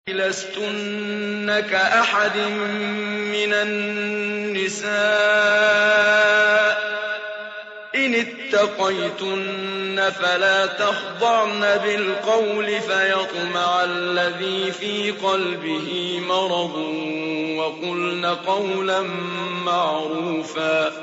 لستن كأحد من النساء إن اتقيتن فلا تخضعن بالقول فيطمع الذي في قلبه مرض وقلن قولا معروفا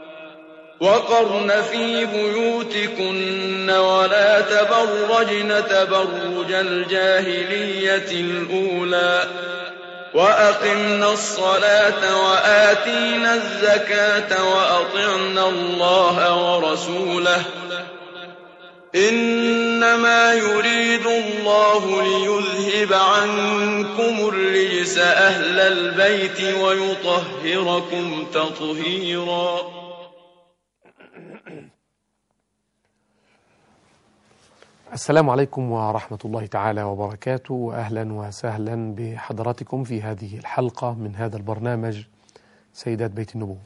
وقرن في بيوتكن ولا تبرجن تبرج الجاهلية الأولى وأقمنا الصلاة وآتينا الزكاة وأطعنا الله ورسوله إنما يريد الله ليذهب عنكم الرجس أهل البيت ويطهركم تطهيراً السلام عليكم ورحمة الله تعالى وبركاته وأهلا وسهلا بحضراتكم في هذه الحلقة من هذا البرنامج سيدات بيت النبوة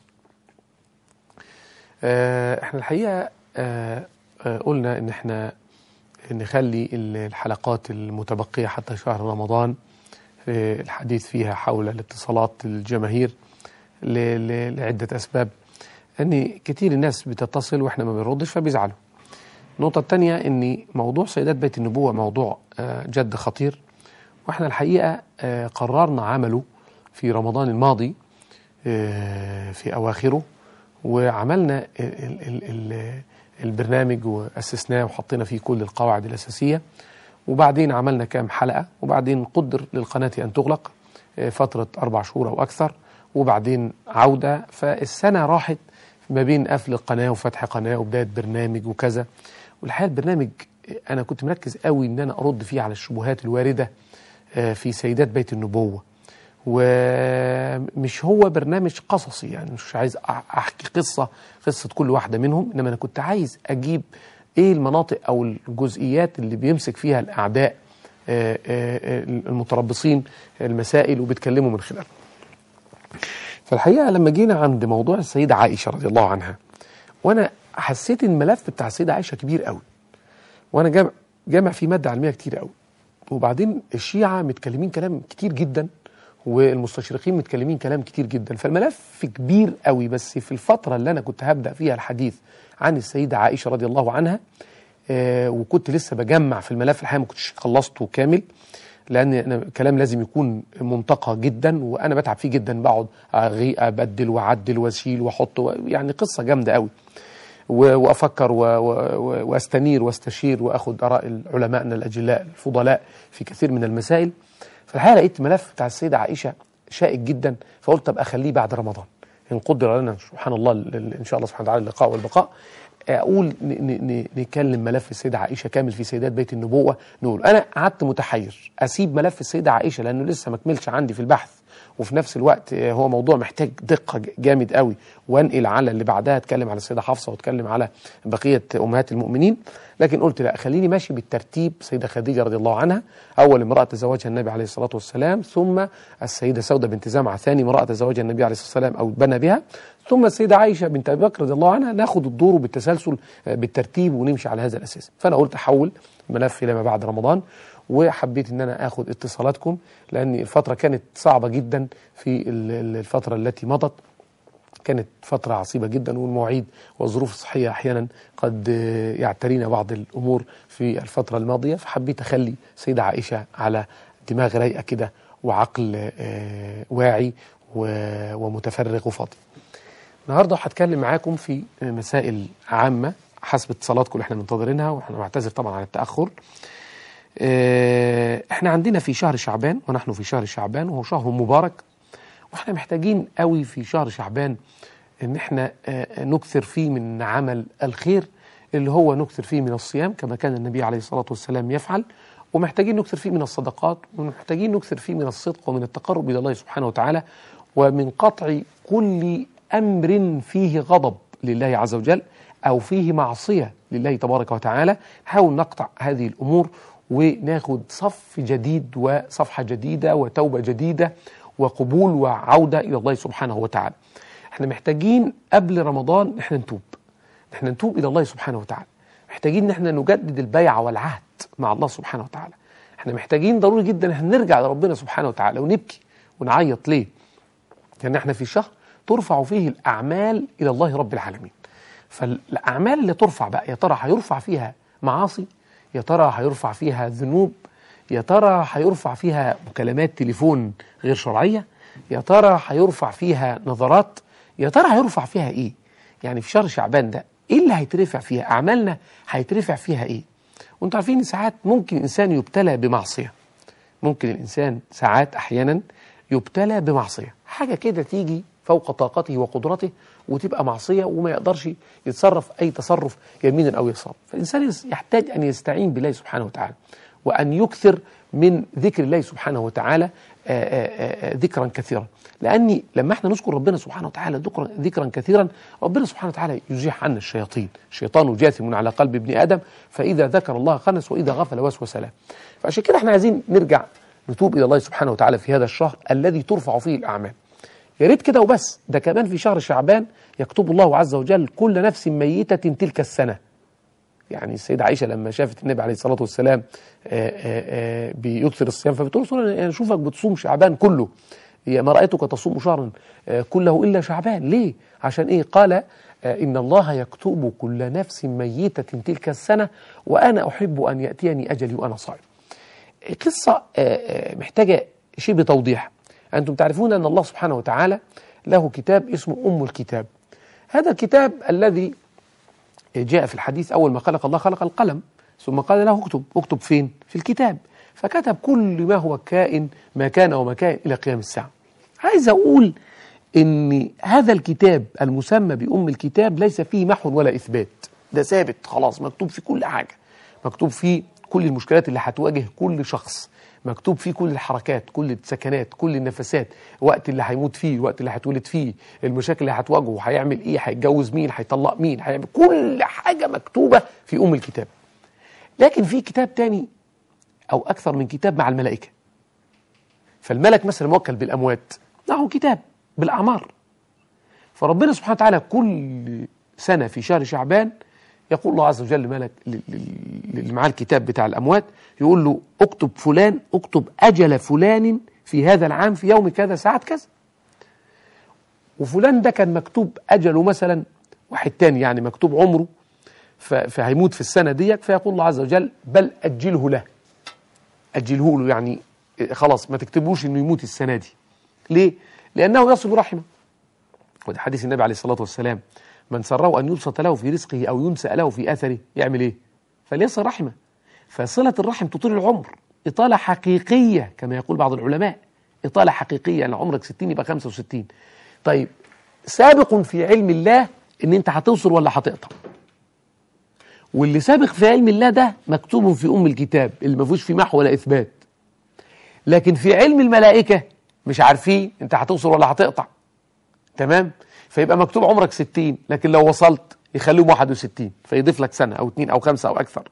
آه، احنا الحقيقة آه، آه، قلنا ان احنا نخلي الحلقات المتبقية حتى شهر رمضان آه، الحديث فيها حول الاتصالات الجماهير ل- ل- لعدة أسباب أن كتير الناس بتتصل وإحنا ما بنردش فبيزعلوا النقطة الثانية أن موضوع سيدات بيت النبوة موضوع آه، جد خطير وإحنا الحقيقة آه، قررنا عمله في رمضان الماضي آه، في أواخره وعملنا ال- ال- ال- البرنامج وأسسناه وحطينا فيه كل القواعد الأساسية وبعدين عملنا كام حلقة وبعدين قدر للقناة أن تغلق آه، فترة أربع شهور أو أكثر وبعدين عودة فالسنة راحت ما بين قفل القناة وفتح قناة وبداية برنامج وكذا والحقيقة البرنامج آه، أنا كنت مركز قوي إن أنا أرد فيه على الشبهات الواردة آه، في سيدات بيت النبوة ومش هو برنامج قصصي يعني مش عايز أح- احكي قصه قصه كل واحده منهم انما انا كنت عايز اجيب ايه المناطق او الجزئيات اللي بيمسك فيها الاعداء آه، آه، المتربصين المسائل وبيتكلموا من خلالها فالحقيقه لما جينا عند موضوع السيده عائشه رضي الله عنها وانا حسيت ان الملف بتاع السيده عائشه كبير قوي وانا جامع جامع فيه ماده علميه كتير قوي وبعدين الشيعة متكلمين كلام كتير جدا والمستشرقين متكلمين كلام كتير جدا فالملف كبير قوي بس في الفترة اللي أنا كنت هبدأ فيها الحديث عن السيدة عائشة رضي الله عنها آه وكنت لسه بجمع في الملف الحقيقة ما كنتش خلصته كامل لأن أنا كلام لازم يكون منتقى جدا وأنا بتعب فيه جدا بقعد أغي أبدل وأعدل وأشيل وأحط و- يعني قصة جامدة قوي و- وافكر و- و- واستنير واستشير واخد اراء علمائنا الاجلاء الفضلاء في كثير من المسائل فالحقيقه لقيت ملف بتاع السيده عائشه شائك جدا فقلت طب اخليه بعد رمضان ان قدر لنا سبحان الله ال- ال- ان شاء الله سبحانه وتعالى اللقاء والبقاء اقول ن- ن- ن- نكلم ملف السيده عائشه كامل في سيدات بيت النبوه نقول انا قعدت متحير اسيب ملف السيده عائشه لانه لسه ما كملش عندي في البحث وفي نفس الوقت آه، هو موضوع محتاج دقة ج- جامد قوي وانقل على اللي بعدها اتكلم على السيدة حفصة واتكلم على بقية أمهات المؤمنين لكن قلت لا خليني ماشي بالترتيب سيدة خديجة رضي الله عنها أول امرأة تزوجها النبي عليه الصلاة والسلام ثم السيدة سودة بنت زمعة ثاني امرأة تزوجها النبي عليه الصلاة والسلام أو بنى بها ثم السيدة عائشة بنت أبي بكر رضي الله عنها ناخد الدور بالتسلسل آه، بالترتيب ونمشي على هذا الأساس فأنا قلت أحول الملف إلى ما بعد رمضان وحبيت ان انا اخد اتصالاتكم لان الفتره كانت صعبه جدا في ال- ال- الفتره التي مضت كانت فترة عصيبة جدا والمواعيد والظروف الصحية أحيانا قد آه، يعترينا بعض الأمور في الفترة الماضية فحبيت أخلي سيدة عائشة على دماغ رايقة كده وعقل آه، واعي و- ومتفرغ وفاضي النهارده هتكلم معاكم في مسائل عامة حسب اتصالاتكم اللي احنا منتظرينها واحنا بعتذر طبعا عن التأخر آه، احنا عندنا في شهر شعبان ونحن في شهر شعبان وهو شهر مبارك واحنا محتاجين قوي في شهر شعبان ان احنا آه، نكثر فيه من عمل الخير اللي هو نكثر فيه من الصيام كما كان النبي عليه الصلاة والسلام يفعل ومحتاجين نكثر فيه من الصدقات ومحتاجين نكثر فيه من الصدق ومن التقرب إلى الله سبحانه وتعالى ومن قطع كل أمر فيه غضب لله عز وجل أو فيه معصية لله تبارك وتعالى نحاول نقطع هذه الأمور وناخد صف جديد وصفحة جديدة وتوبة جديدة وقبول وعودة إلى الله سبحانه وتعالى احنا محتاجين قبل رمضان احنا نتوب احنا نتوب إلى الله سبحانه وتعالى محتاجين ان احنا نجدد البيعة والعهد مع الله سبحانه وتعالى احنا محتاجين ضروري جدا احنا نرجع لربنا سبحانه وتعالى ونبكي ونعيط ليه لان احنا في شهر ترفع فيه الاعمال الى الله رب العالمين فالاعمال اللي ترفع بقى يا ترى هيرفع فيها معاصي يا ترى هيرفع فيها ذنوب يا ترى هيرفع فيها مكالمات تليفون غير شرعيه يا ترى هيرفع فيها نظرات يا ترى هيرفع فيها ايه يعني في شهر شعبان ده ايه اللي هيترفع فيها اعمالنا هيترفع فيها ايه وانتوا عارفين ان ساعات ممكن الانسان يبتلى بمعصيه ممكن الانسان ساعات احيانا يبتلى بمعصيه حاجه كده تيجي فوق طاقته وقدرته وتبقى معصيه وما يقدرش يتصرف اي تصرف يمينا او يسارا فالانسان يحتاج ان يستعين بالله سبحانه وتعالى وان يكثر من ذكر الله سبحانه وتعالى آآ آآ ذكرا كثيرا لاني لما احنا نذكر ربنا سبحانه وتعالى ذكرا, ذكرا كثيرا ربنا سبحانه وتعالى يزيح عنا الشياطين الشيطان جاثم على قلب ابن ادم فاذا ذكر الله خنس واذا غفل وسوس له فعشان كده احنا عايزين نرجع نتوب الى الله سبحانه وتعالى في هذا الشهر الذي ترفع فيه الاعمال يا ريت كده وبس ده كمان في شهر شعبان يكتب الله عز وجل كل نفس ميتة تلك السنة يعني السيدة عائشة لما شافت النبي عليه الصلاة والسلام آآ آآ بيكثر الصيام فبتقول له أنا أشوفك بتصوم شعبان كله هي ما رأيتك تصوم شهرا كله إلا شعبان ليه عشان إيه قال إن الله يكتب كل نفس ميتة تلك السنة وأنا أحب أن يأتيني أجلي وأنا صائم قصة محتاجة شبه توضيح أنتم تعرفون أن الله سبحانه وتعالى له كتاب اسمه أم الكتاب هذا الكتاب الذي جاء في الحديث أول ما خلق الله خلق القلم ثم قال له اكتب اكتب فين في الكتاب فكتب كل ما هو كائن ما كان وما كان إلى قيام الساعة عايز أقول أن هذا الكتاب المسمى بأم الكتاب ليس فيه محو ولا إثبات ده ثابت خلاص مكتوب في كل حاجة مكتوب فيه كل المشكلات اللي هتواجه كل شخص مكتوب فيه كل الحركات كل السكنات كل النفسات وقت اللي هيموت فيه الوقت اللي هيتولد فيه المشاكل اللي هتواجهه هيعمل ايه هيتجوز مين هيطلق مين هيعمل كل حاجة مكتوبة في أم الكتاب لكن في كتاب تاني أو أكثر من كتاب مع الملائكة فالملك مثلا موكل بالأموات معه كتاب بالأعمار فربنا سبحانه وتعالى كل سنة في شهر شعبان يقول الله عز وجل ملك اللي معاه الكتاب بتاع الأموات يقول له اكتب فلان اكتب أجل فلان في هذا العام في يوم كذا ساعة كذا وفلان ده كان مكتوب أجله مثلا واحد تاني يعني مكتوب عمره فهيموت في السنة ديت فيقول الله عز وجل بل أجله له أجله له يعني خلاص ما تكتبوش انه يموت السنة دي ليه؟ لأنه يصل رحمه وده حديث النبي عليه الصلاة والسلام من سره أن يبسط له في رزقه أو ينسأ له في أثره يعمل إيه؟ فليصل رحمه فصلة الرحم تطيل العمر إطالة حقيقية كما يقول بعض العلماء إطالة حقيقية يعني عمرك 60 يبقى 65 طيب سابق في علم الله إن أنت هتوصل ولا هتقطع واللي سابق في علم الله ده مكتوب في أم الكتاب اللي ما فيهوش فيه محو ولا إثبات لكن في علم الملائكة مش عارفين أنت هتوصل ولا هتقطع تمام فيبقى مكتوب عمرك 60 لكن لو وصلت يخليهم 61 فيضيف لك سنة أو اثنين أو خمسة أو أكثر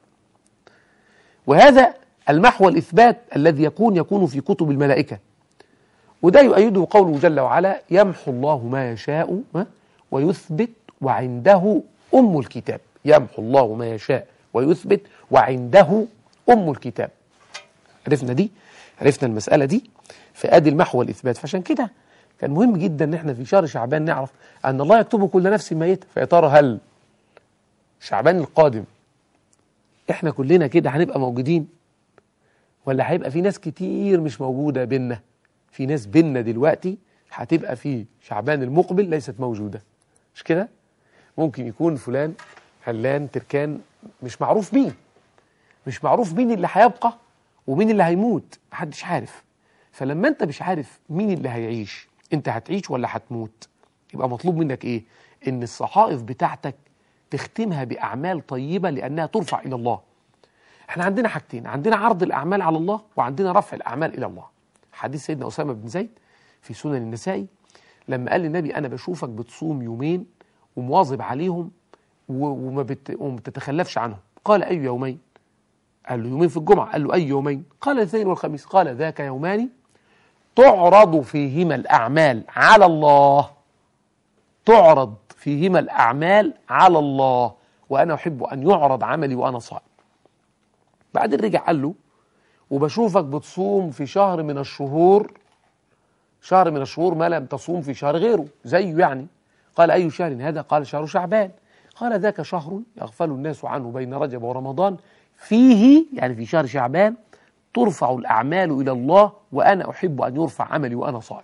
وهذا المحو الإثبات الذي يكون يكون في كتب الملائكة وده يؤيده قوله جل وعلا يمحو الله ما يشاء ويثبت وعنده أم الكتاب يمحو الله ما يشاء ويثبت وعنده أم الكتاب عرفنا دي عرفنا المسألة دي فأدي المحو والإثبات فعشان كده كان مهم جدا ان احنا في شهر شعبان نعرف ان الله يكتب كل نفس ميتة فيا ترى هل شعبان القادم احنا كلنا كده هنبقى موجودين ولا هيبقى في ناس كتير مش موجودة بينا في ناس بينا دلوقتي هتبقى في شعبان المقبل ليست موجودة مش كده ممكن يكون فلان علان تركان مش معروف مين مش معروف مين اللي هيبقى ومين اللي هيموت محدش عارف فلما انت مش عارف مين اللي هيعيش انت هتعيش ولا هتموت يبقى مطلوب منك ايه ان الصحائف بتاعتك تختمها باعمال طيبه لانها ترفع الى الله احنا عندنا حاجتين عندنا عرض الاعمال على الله وعندنا رفع الاعمال الى الله حديث سيدنا اسامه بن زيد في سنن النسائي لما قال للنبي انا بشوفك بتصوم يومين ومواظب عليهم وما, بت... وما بتتخلفش عنهم قال اي يومين قال له يومين في الجمعه قال له اي يومين قال الاثنين والخميس قال ذاك يومان تعرض فيهما الأعمال على الله تعرض فيهما الأعمال على الله وأنا أحب أن يعرض عملي وأنا صائم بعدين رجع قال له وبشوفك بتصوم في شهر من الشهور شهر من الشهور ما لم تصوم في شهر غيره زيه يعني قال أي شهر هذا قال شهر شعبان قال ذاك شهر يغفل الناس عنه بين رجب ورمضان فيه يعني في شهر شعبان ترفع الأعمال إلى الله وأنا أحب أن يرفع عملي وأنا صائم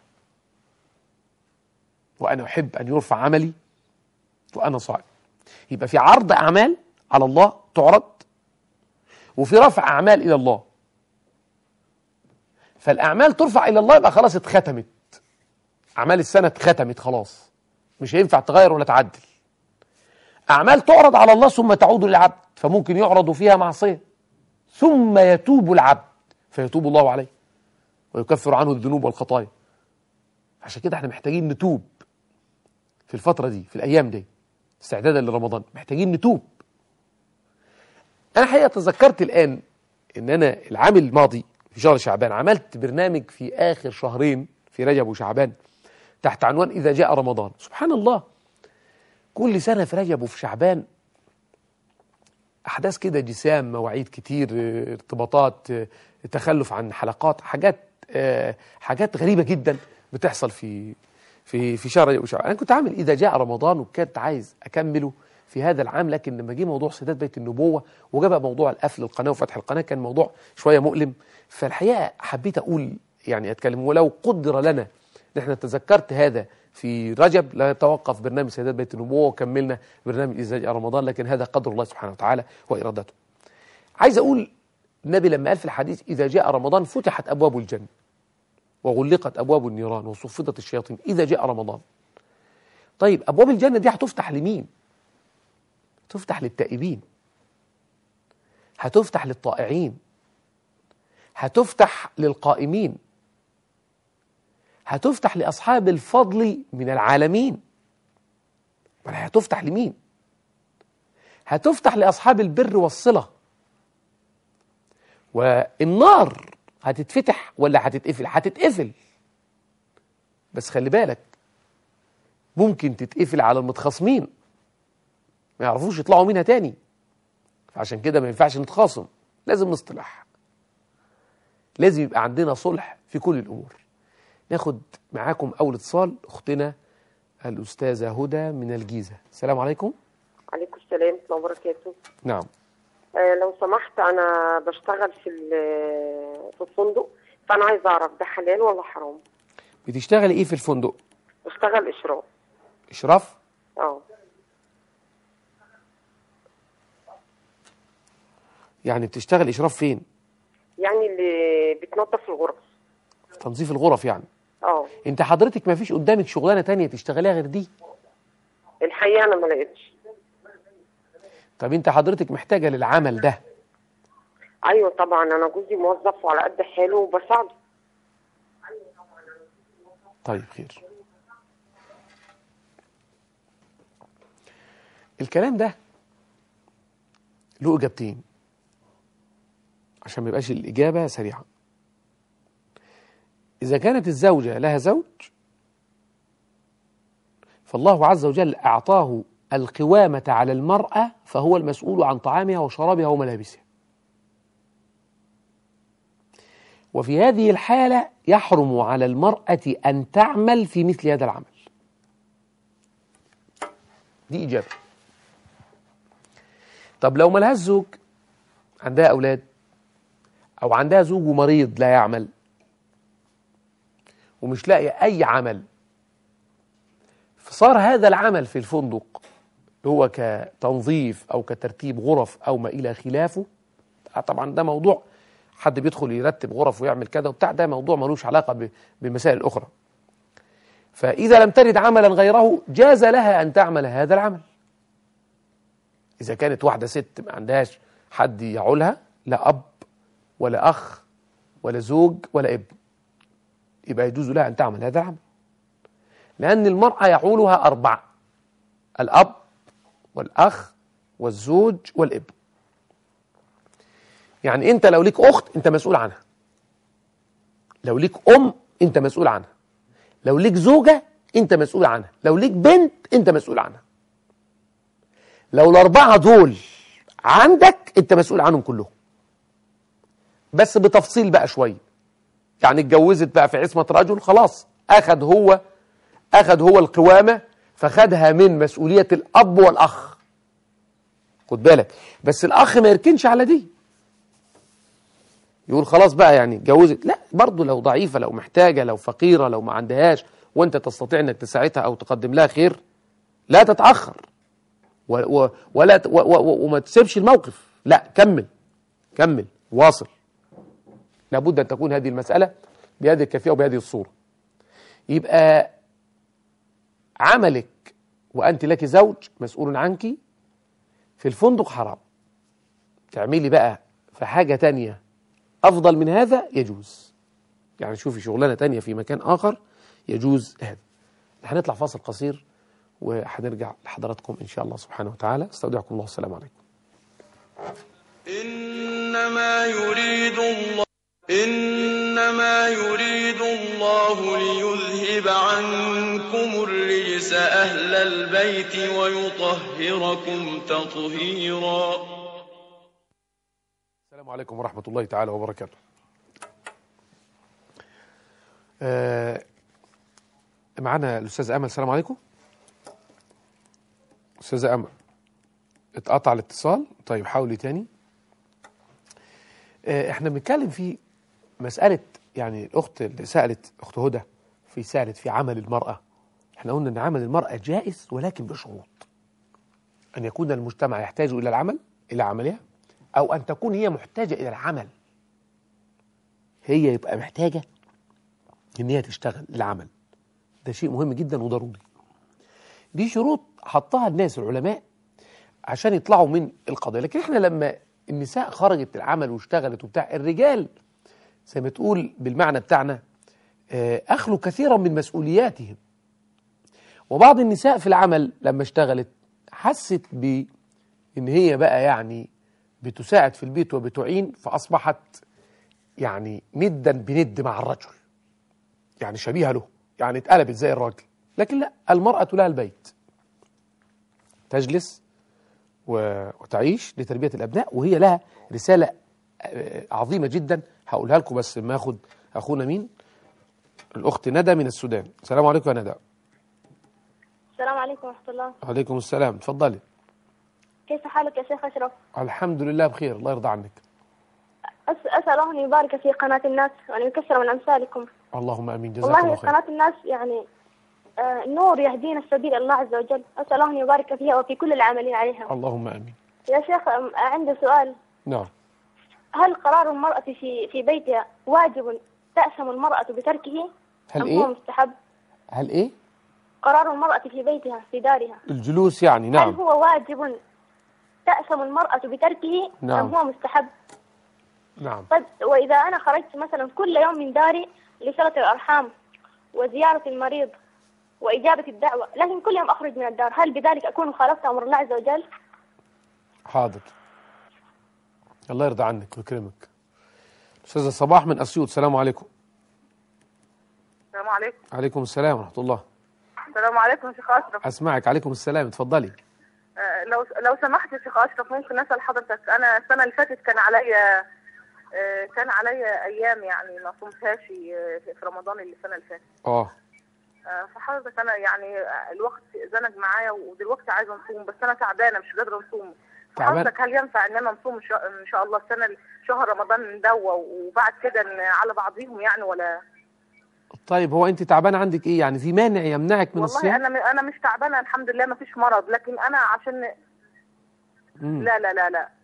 وأنا أحب أن يرفع عملي وأنا صائم يبقى في عرض أعمال على الله تعرض وفي رفع أعمال إلى الله فالأعمال ترفع إلى الله يبقى خلاص اتختمت أعمال السنة اتختمت خلاص مش هينفع تغير ولا تعدل أعمال تعرض على الله ثم تعود للعبد فممكن يعرض فيها معصية ثم يتوب العبد فيتوب الله عليه ويكفر عنه الذنوب والخطايا عشان كده احنا محتاجين نتوب في الفترة دي في الأيام دي استعدادا لرمضان محتاجين نتوب أنا حقيقة تذكرت الآن إن أنا العام الماضي في شهر شعبان عملت برنامج في آخر شهرين في رجب وشعبان تحت عنوان إذا جاء رمضان سبحان الله كل سنة في رجب وفي شعبان أحداث كده جسام مواعيد كتير اه، ارتباطات اه، تخلف عن حلقات حاجات اه، حاجات غريبة جدا بتحصل في في في شهر رجب وشعبان أنا كنت عامل إذا جاء رمضان وكنت عايز أكمله في هذا العام لكن لما جه موضوع سداد بيت النبوة وجاء بقى موضوع القفل القناة وفتح القناة كان موضوع شوية مؤلم فالحقيقة حبيت أقول يعني أتكلم ولو قدر لنا نحن تذكرت هذا في رجب لا يتوقف برنامج سيدات بيت النبوة وكملنا برنامج إذا جاء رمضان لكن هذا قدر الله سبحانه وتعالى وإرادته عايز أقول النبي لما قال في الحديث إذا جاء رمضان فتحت أبواب الجنة وغلقت أبواب النيران وصفدت الشياطين إذا جاء رمضان طيب أبواب الجنة دي هتفتح لمين تفتح للتائبين هتفتح للطائعين هتفتح للقائمين هتفتح لأصحاب الفضل من العالمين ولا هتفتح لمين هتفتح لأصحاب البر والصلة والنار هتتفتح ولا هتتقفل هتتقفل بس خلي بالك ممكن تتقفل على المتخاصمين ما يعرفوش يطلعوا منها تاني فعشان كده ما ينفعش نتخاصم لازم نصطلح لازم يبقى عندنا صلح في كل الأمور ناخد معاكم أول اتصال أختنا الأستاذة هدى من الجيزة السلام عليكم عليكم السلام ورحمة الله وبركاته نعم آه لو سمحت أنا بشتغل في ال- في الفندق فأنا عايزة أعرف ده حلال ولا حرام بتشتغلي إيه في الفندق بشتغل إشراف إشراف اه يعني بتشتغل إشراف فين يعني اللي بتنظف الغرف في تنظيف الغرف يعني اه انت حضرتك ما فيش قدامك شغلانة تانية تشتغليها غير دي الحقيقة أنا ما لقيتش طب انت حضرتك محتاجة للعمل ده أيوة طبعا أنا جوزي موظف وعلى قد حاله وبساعده طيب خير الكلام ده له إجابتين عشان ما يبقاش الإجابة سريعة إذا كانت الزوجة لها زوج فالله عز وجل أعطاه القوامة على المرأة فهو المسؤول عن طعامها وشرابها وملابسها وفي هذه الحالة يحرم على المرأة أن تعمل في مثل هذا العمل دي إجابة طب لو ملهاش زوج عندها أولاد أو عندها زوج مريض لا يعمل ومش لاقي أي عمل فصار هذا العمل في الفندق هو كتنظيف أو كترتيب غرف أو ما إلى خلافه آه طبعا ده موضوع حد بيدخل يرتب غرف ويعمل كذا وبتاع ده موضوع ملوش علاقة ب- بالمسائل الأخرى فإذا لم تجد عملا غيره جاز لها أن تعمل هذا العمل إذا كانت واحدة ست ما عندهاش حد يعولها لا أب ولا أخ ولا زوج ولا ابن يبقى يجوز لها أن تعمل هذا العمل لأن المرأة يعولها أربعة الأب والأخ والزوج والابن يعني أنت لو ليك أخت أنت مسؤول عنها لو ليك أم أنت مسؤول عنها لو ليك زوجة أنت مسؤول عنها لو ليك بنت أنت مسؤول عنها لو الأربعة دول عندك أنت مسؤول عنهم كلهم بس بتفصيل بقى شويه يعني اتجوزت بقى في عصمه رجل خلاص اخذ هو اخذ هو القوامه فخدها من مسؤوليه الاب والاخ خد بالك بس الاخ ما يركنش على دي يقول خلاص بقى يعني اتجوزت لا برضه لو ضعيفه لو محتاجه لو فقيره لو ما عندهاش وانت تستطيع انك تساعدها او تقدم لها خير لا تتاخر و و ولا ت- و و وما تسيبش الموقف لا كمل كمل واصل لابد ان تكون هذه المساله بهذه الكيفيه وبهذه الصوره يبقى عملك وانت لك زوج مسؤول عنك في الفندق حرام تعملي بقى في حاجه تانية افضل من هذا يجوز يعني شوفي شغلانه تانية في مكان اخر يجوز هذا هنطلع فاصل قصير وهنرجع لحضراتكم ان شاء الله سبحانه وتعالى استودعكم الله السلام عليكم إنما يريد الله إنما يريد الله ليذهب عنكم الرجس أهل البيت ويطهركم تطهيرا السلام عليكم ورحمة الله تعالى وبركاته آه معنا الأستاذ أمل السلام عليكم أستاذة أمل اتقطع الاتصال طيب حاولي تاني آه احنا بنتكلم في مسألة يعني الأخت اللي سألت أخت هدى في سألت في عمل المرأة احنا قلنا أن عمل المرأة جائز ولكن بشروط أن يكون المجتمع يحتاج إلى العمل إلى عملها أو أن تكون هي محتاجة إلى العمل هي يبقى محتاجة إن هي تشتغل العمل ده شيء مهم جدا وضروري دي شروط حطها الناس العلماء عشان يطلعوا من القضية لكن احنا لما النساء خرجت العمل واشتغلت وبتاع الرجال زي ما تقول بالمعنى بتاعنا آه، أخلوا كثيرا من مسؤولياتهم وبعض النساء في العمل لما اشتغلت حست بإن هي بقى يعني بتساعد في البيت وبتعين فأصبحت يعني ندا بند مع الرجل يعني شبيهة له يعني اتقلبت زي الراجل لكن لا المرأة لها البيت تجلس و- وتعيش لتربية الأبناء وهي لها رسالة آه، عظيمة جدا هقولها لكم بس ما أخد أخونا مين الأخت ندى من السودان السلام عليكم يا ندى السلام عليكم ورحمة الله وعليكم السلام اتفضلي كيف حالك يا شيخ أشرف الحمد لله بخير الله يرضى عنك أس أسأل الله أن يبارك في قناة الناس وأن يكثر من أمثالكم اللهم امين جزاك الله والله خير قناة الناس يعني آه نور يهدينا السبيل الله عز وجل أسأل الله أن يبارك فيها وفي كل العاملين عليها اللهم امين يا شيخ أم- عندي سؤال نعم هل قرار المرأة في في بيتها واجب تأثم المرأة بتركه هل أم هو ايه مستحب هل ايه قرار المرأة في بيتها في دارها الجلوس يعني هل نعم هو واجب تأثم المرأة بتركه نعم. أم هو مستحب نعم طيب وإذا أنا خرجت مثلا كل يوم من داري لصلة الأرحام وزيارة المريض وإجابة الدعوة لكن كل يوم أخرج من الدار هل بذلك أكون خالفت أمر الله عز وجل؟ حاضر الله يرضى عنك ويكرمك استاذه صباح من اسيوط السلام عليكم السلام عليكم عليكم السلام ورحمه الله السلام عليكم يا شيخ اشرف اسمعك عليكم السلام اتفضلي آه، لو لو سمحت يا شيخ اشرف ممكن اسال حضرتك انا السنه اللي فاتت كان عليا آه، كان عليا ايام يعني ما صمتهاش آه، في رمضان اللي السنه اللي فاتت اه آه، فحضرتك انا يعني آه، الوقت زنق معايا ودلوقتي عايزه نصوم بس انا تعبانه مش قادره نصوم تعبان؟ فحضرتك هل ينفع ان انا نصوم ان شاء- إن شاء الله السنه شهر رمضان ده وبعد كده ن- على بعضيهم يعني ولا طيب هو انت تعبانه عندك ايه يعني في مانع يمنعك من والله الصيام انا م- انا مش تعبانه الحمد لله ما فيش مرض لكن انا عشان مم. لا لا لا لا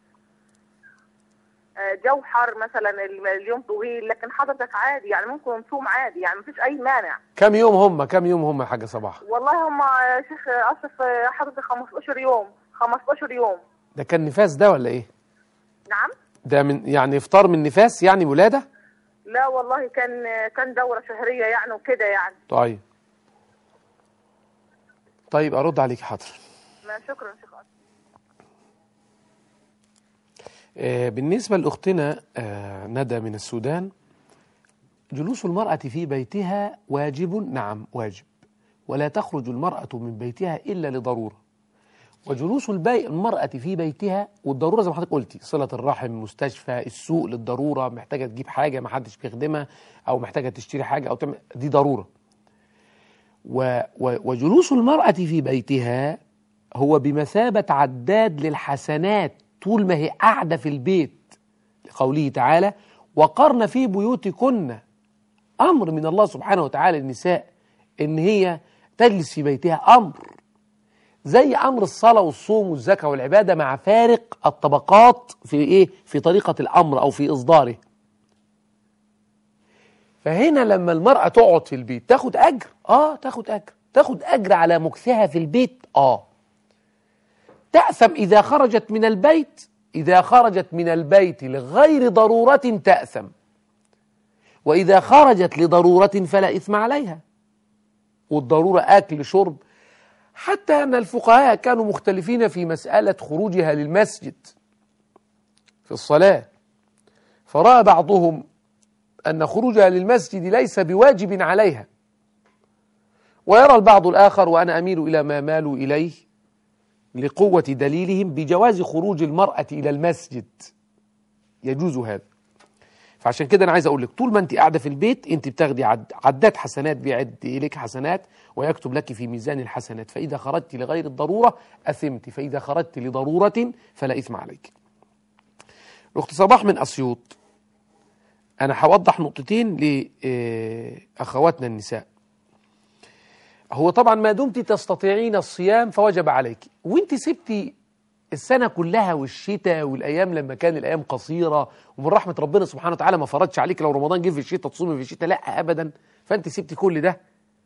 آه، جو حر مثلا ال- اليوم طويل لكن حضرتك عادي يعني ممكن نصوم عادي يعني مفيش اي مانع كم يوم هم كم يوم هم يا حاجه صباح والله هم يا شيخ اشرف آه، حضرتك 15 يوم 15 يوم ده كان نفاس ده ولا ايه نعم ده من يعني افطار من نفاس يعني ولاده لا والله كان كان دوره شهريه يعني وكده يعني طيب طيب ارد عليك حاضر ما شكرا شيخ أشرف. آه، بالنسبة لأختنا آه، ندى من السودان جلوس المرأة في بيتها واجب نعم واجب ولا تخرج المرأة من بيتها إلا لضرورة وجلوس البي... المرأة في بيتها والضرورة زي ما حضرتك قلتي صلة الرحم مستشفى السوق للضرورة محتاجة تجيب حاجة ما حدش بيخدمها أو محتاجة تشتري حاجة أو تعمل دي ضرورة و... و... وجلوس المرأة في بيتها هو بمثابة عداد للحسنات طول ما هي قاعدة في البيت لقوله تعالى وقرن في بيوتكن أمر من الله سبحانه وتعالى للنساء إن هي تجلس في بيتها أمر زي أمر الصلاة والصوم والزكاة والعبادة مع فارق الطبقات في إيه في طريقة الأمر أو في إصداره فهنا لما المرأة تقعد في البيت تاخد أجر آه تاخد أجر تاخد أجر على مكثها في البيت آه تأثم إذا خرجت من البيت إذا خرجت من البيت لغير ضرورة تأثم وإذا خرجت لضرورة فلا إثم عليها والضرورة أكل شرب حتى أن الفقهاء كانوا مختلفين في مسألة خروجها للمسجد في الصلاة فرأى بعضهم أن خروجها للمسجد ليس بواجب عليها ويرى البعض الآخر وأنا أميل إلى ما مالوا إليه لقوة دليلهم بجواز خروج المرأة إلى المسجد يجوز هذا فعشان كده أنا عايز أقول لك طول ما أنت قاعدة في البيت أنت بتاخدي عد عدات حسنات بيعد إليك حسنات ويكتب لك في ميزان الحسنات فإذا خرجت لغير الضرورة أثمت فإذا خرجت لضرورة فلا إثم عليك الأخت صباح من أسيوط أنا هوضح نقطتين لأخواتنا النساء هو طبعا ما دمت تستطيعين الصيام فوجب عليك وانت سبتي السنة كلها والشتاء والأيام لما كان الأيام قصيرة ومن رحمة ربنا سبحانه وتعالى ما فرضش عليك لو رمضان جه في الشتاء تصومي في الشتاء لا أبدا فأنت سبتي كل ده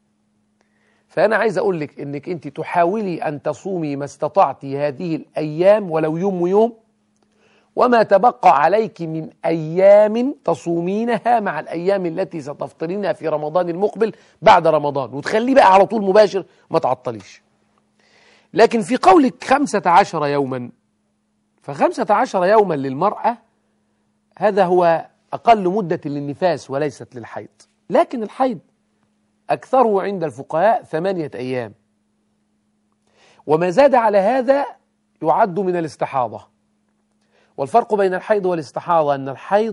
فأنا عايز أقول لك إنك أنت تحاولي أن تصومي ما استطعت هذه الأيام ولو يوم ويوم وما تبقى عليك من أيام تصومينها مع الأيام التي ستفطرينها في رمضان المقبل بعد رمضان وتخليه بقى على طول مباشر ما تعطليش لكن في قولك خمسة عشر يوما فخمسة عشر يوما للمرأة هذا هو أقل مدة للنفاس وليست للحيض لكن الحيض أكثره عند الفقهاء ثمانية أيام وما زاد على هذا يعد من الاستحاضة والفرق بين الحيض والاستحاضة أن الحيض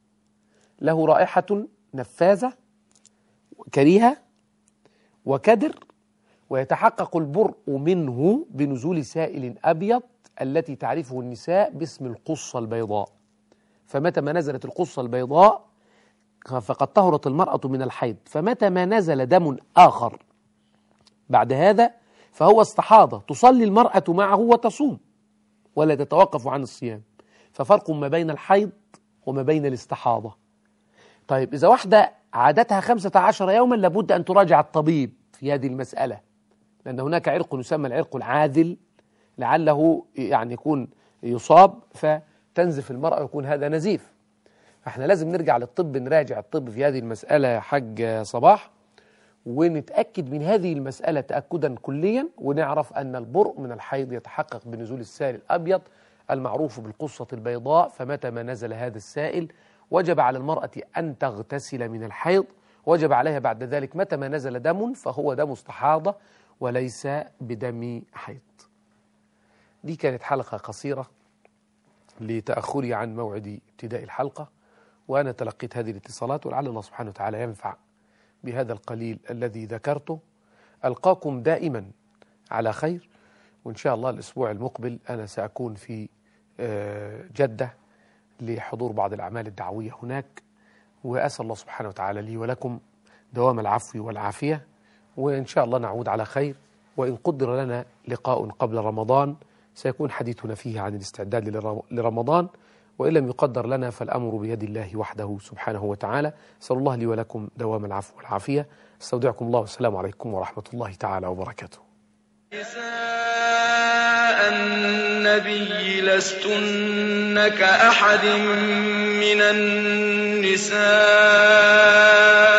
له رائحة نفاذة كريهة وكدر ويتحقق البرء منه بنزول سائل أبيض التي تعرفه النساء باسم القصة البيضاء فمتى ما نزلت القصة البيضاء فقد طهرت المرأة من الحيض فمتى ما نزل دم آخر بعد هذا فهو استحاضة تصلي المرأة معه وتصوم ولا تتوقف عن الصيام ففرق ما بين الحيض وما بين الاستحاضة طيب إذا واحدة عادتها خمسة عشر يوما لابد أن تراجع الطبيب في هذه المسألة لأن هناك عرق يسمى العرق العاذل لعله يعني يكون يصاب فتنزف المرأة ويكون هذا نزيف فاحنا لازم نرجع للطب نراجع الطب في هذه المسألة يا حاج صباح ونتأكد من هذه المسألة تأكدا كليا ونعرف أن البرء من الحيض يتحقق بنزول السائل الأبيض المعروف بالقصة البيضاء فمتى ما نزل هذا السائل وجب على المرأة أن تغتسل من الحيض وجب عليها بعد ذلك متى ما نزل دم فهو دم استحاضة وليس بدم حيض دي كانت حلقة قصيرة لتأخري عن موعد ابتداء الحلقة وأنا تلقيت هذه الاتصالات ولعل الله سبحانه وتعالى ينفع بهذا القليل الذي ذكرته ألقاكم دائما على خير وإن شاء الله الأسبوع المقبل أنا سأكون في جدة لحضور بعض الأعمال الدعوية هناك وأسأل الله سبحانه وتعالى لي ولكم دوام العفو والعافية وإن شاء الله نعود على خير وإن قدر لنا لقاء قبل رمضان سيكون حديثنا فيه عن الاستعداد لرمضان وإن لم يقدر لنا فالأمر بيد الله وحده سبحانه وتعالى أسأل الله لي ولكم دوام العفو والعافية استودعكم الله والسلام عليكم ورحمة الله تعالى وبركاته نساء النبي لستن كأحد من النساء